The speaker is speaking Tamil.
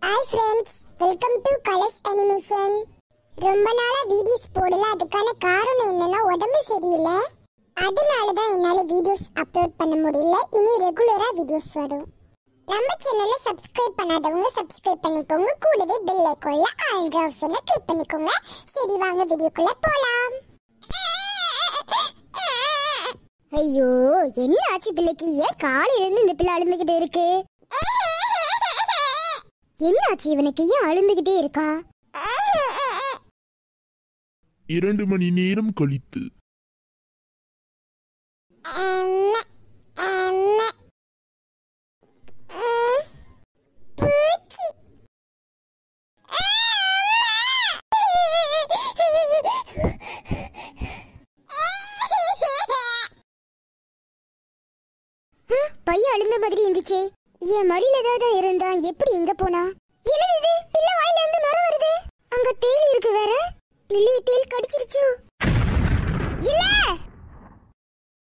Hi friends welcome to colours animation ரொம்ப நாளா வீடியோஸ் போடல அதுக்கான காரணம் என்னன்னா உடம்பு சரியில்லை அதனால தான் என்னால வீடியோஸ் அப்லோட் பண்ண முடியல இனி ரெகுலரா வீடியோஸ் வரும் நம்ம சேனலை சப்ஸ்கிரைப் பண்ணாதவங்க சப்ஸ்கிரைப் பண்ணிக்கோங்க கூடவே பெல் ஐக்கான்ல ஆல்ரெடி ஆப்ஷனை கிளிக் பண்ணிக்கோங்க சரி வாங்க வீடியோக்குள்ள போலாம் ஐயோ என்ன ஆச்சு பிள்ளைக்கு ஏன் காலையில இருந்து இந்த பிள்ளை அழுந்துகிட்டு இருக்கு என்ன ஆச்சு இவனுக்கு ஏன் அழுந்துகிட்டே இருக்கா இரண்டு மணி நேரம் கழித்து அம்மா, அம்மா. ம், பூச்சி. பையன் அழுந்த மாதிரி இருந்துச்சே என் மடியில தான் இருந்தான் எப்படி எங்க போனா என்னது இது பிள்ளை வாயில இருந்து நுர வருது அங்க தேல் இருக்கு வேற பிள்ளைய தேல் கடிச்சிருச்சு